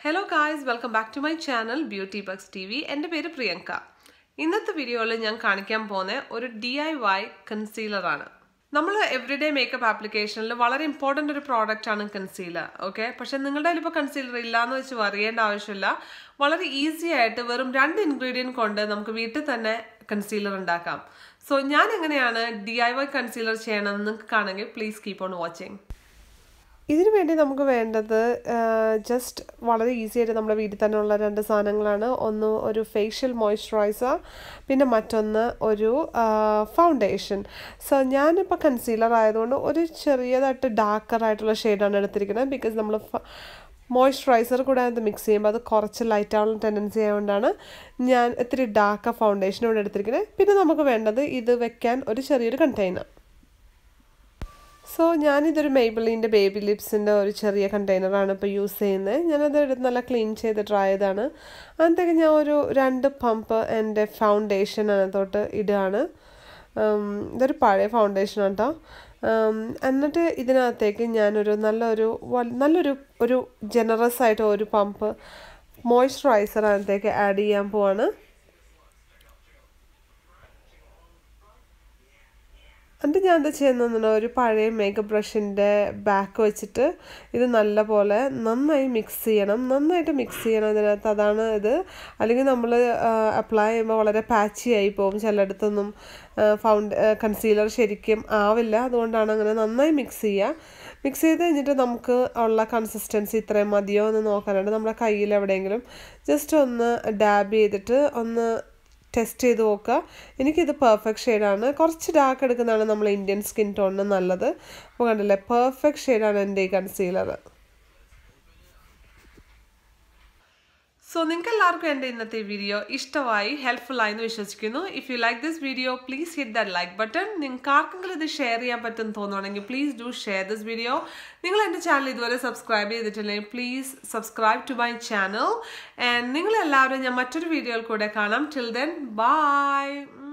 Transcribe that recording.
hello guys welcome back to my channel beauty bucks T V എൻ്റെ പേര് പ്രിയങ്ക ഇന്നത്തെ വീഡിയോയിൽ ഞാൻ കാണിക്കാൻ പോകുന്ന ഒരു ഡി ഐ വൈ കൺസീലറാണ് നമ്മൾ എവറിഡേ മേക്കപ്പ് ആപ്ലിക്കേഷനിൽ വളരെ ഇമ്പോർട്ടൻ്റ് ഒരു പ്രോഡക്റ്റ് ആണ് കൺസീലർ ഓക്കെ പക്ഷെ നിങ്ങളുടെ കയ്യിൽ ഇപ്പോൾ കൺസീലർ ഇല്ലാന്ന് വെച്ച് അറിയേണ്ട ആവശ്യമില്ല വളരെ ഈസി ആയിട്ട് വെറും രണ്ട് ഇൻഗ്രീഡിയൻറ്റ് കൊണ്ട് നമുക്ക് വീട്ടിൽ തന്നെ കൺസീലർ ഉണ്ടാക്കാം സോ ഞാൻ എങ്ങനെയാണ് ഡി ഐ വൈ കൺസീലർ ചെയ്യണമെന്ന് നിങ്ങൾക്ക് കാണുമെങ്കിൽ പ്ലീസ് കീപ്പ് ഓൺ വാച്ചിങ് ഇതിനു വേണ്ടി നമുക്ക് വേണ്ടത് ജസ്റ്റ് വളരെ ഈസി ആയിട്ട് നമ്മുടെ വീട്ടിൽ തന്നെ ഉള്ള രണ്ട് സാധനങ്ങളാണ് ഒന്ന് ഒരു ഫേഷ്യൽ മോയ്സ്ചറൈസർ പിന്നെ മറ്റൊന്ന് ഒരു ഫൗണ്ടേഷൻ സോ ഞാനിപ്പോൾ കൺസീലർ ആയതുകൊണ്ട് ഒരു ചെറിയതായിട്ട് ഡാർക്കർ ആയിട്ടുള്ള ഷെയ്ഡാണ് എടുത്തിരിക്കുന്നത് ബിക്കോസ് നമ്മൾ മോയ്സ്ചറൈസർ കൂടെ അത് മിക്സ് ചെയ്യുമ്പോൾ അത് കുറച്ച് ലൈറ്റ് ആവാനുള്ള ടെൻഡൻസി ആയതുകൊണ്ടാണ് ഞാൻ ഇത്തിരി ഡാർക്ക് ഫൗണ്ടേഷൻ ഇവിടെ എടുത്തിരിക്കുന്നത് പിന്നെ നമുക്ക് വേണ്ടത് ഇത് വെക്കാൻ ഒരു ചെറിയൊരു കണ്ടെയ്നർ സോ ഞാനിതൊരു മെയ്ബിളിൻ്റെ ബേബി ലിപ്സിൻ്റെ ഒരു ചെറിയ കണ്ടെയ്നറാണ് ഇപ്പോൾ യൂസ് ചെയ്യുന്നത് ഞാനത് എടുത്ത് നല്ല ക്ലീൻ ചെയ്ത് ഡ്രൈ ചെയ്താണ് അതിനകത്തേക്ക് ഞാൻ ഒരു രണ്ട് പമ്പ് എൻ്റെ ഫൗണ്ടേഷൻ അതിനകത്തോട്ട് ഇടുകയാണ് ഇതൊരു പഴയ ഫൗണ്ടേഷൻ കേട്ടോ എന്നിട്ട് ഇതിനകത്തേക്ക് ഞാനൊരു നല്ലൊരു നല്ലൊരു ഒരു ജനറസ് ആയിട്ട് ഒരു പമ്പ് മോയ്സ്ചറൈസർ അതിനകത്തേക്ക് ആഡ് ചെയ്യാൻ പോവാണ് എന്നിട്ട് ഞാൻ എന്താ ചെയ്യുന്നതെന്ന് ഒരു പഴയ മേക്കപ്പ് ബ്രഷിൻ്റെ ബാക്ക് വെച്ചിട്ട് ഇത് നല്ല നന്നായി മിക്സ് ചെയ്യണം നന്നായിട്ട് മിക്സ് ചെയ്യണം ഇതിനകത്ത് അതാണ് ഇത് അല്ലെങ്കിൽ നമ്മൾ അപ്ലൈ ചെയ്യുമ്പോൾ വളരെ പാച്ചി ആയി പോകും ചിലയിടത്തൊന്നും ഫൗണ്ട് കൺസീലർ ശരിക്കും ആവില്ല അതുകൊണ്ടാണ് അങ്ങനെ നന്നായി മിക്സ് ചെയ്യുക മിക്സ് ചെയ്ത് കഴിഞ്ഞിട്ട് നമുക്ക് ഉള്ള കൺസിസ്റ്റൻസി ഇത്രയും മതിയോ എന്ന് നോക്കാനായിട്ട് നമ്മുടെ കയ്യിൽ എവിടെയെങ്കിലും ജസ്റ്റ് ഒന്ന് ഡാബ് ചെയ്തിട്ട് ഒന്ന് ടെസ്റ്റ് ചെയ്ത് നോക്കുക എനിക്കിത് പെർഫെക്റ്റ് ഷെയ്ഡാണ് കുറച്ച് ഡാർക്ക് എടുക്കുന്നതാണ് നമ്മൾ ഇന്ത്യൻ സ്കിൻ ടോണിന് നല്ലത് അപ്പോൾ കണ്ടില്ലേ പെർഫെക്റ്റ് ഷെയ്ഡാണ് എൻ്റെ ഈ കൺസീലർ സോ നിങ്ങൾക്ക് എല്ലാവർക്കും എൻ്റെ ഇന്നത്തെ വീഡിയോ ഇഷ്ടമായി ഹെൽപ്ഫുൾ ആയി എന്ന് വിശ്വസിക്കുന്നു if you like this video please hit the like button നിങ്ങൾക്ക് ആർക്കെങ്കിലും ഇത് ഷെയർ ചെയ്യാൻ പറ്റും തോന്നുവാണെങ്കിൽ please do share this video നിങ്ങൾ എൻ്റെ ചാനൽ ഇതുവരെ സബ്സ്ക്രൈബ് ചെയ്തിട്ടില്ലെങ്കിൽ please subscribe to my channel and നിങ്ങളെല്ലാവരും ഞാൻ മറ്റൊരു വീഡിയോയിൽ കൂടെ കാണാം ടിൽ ദെൻ ബൈ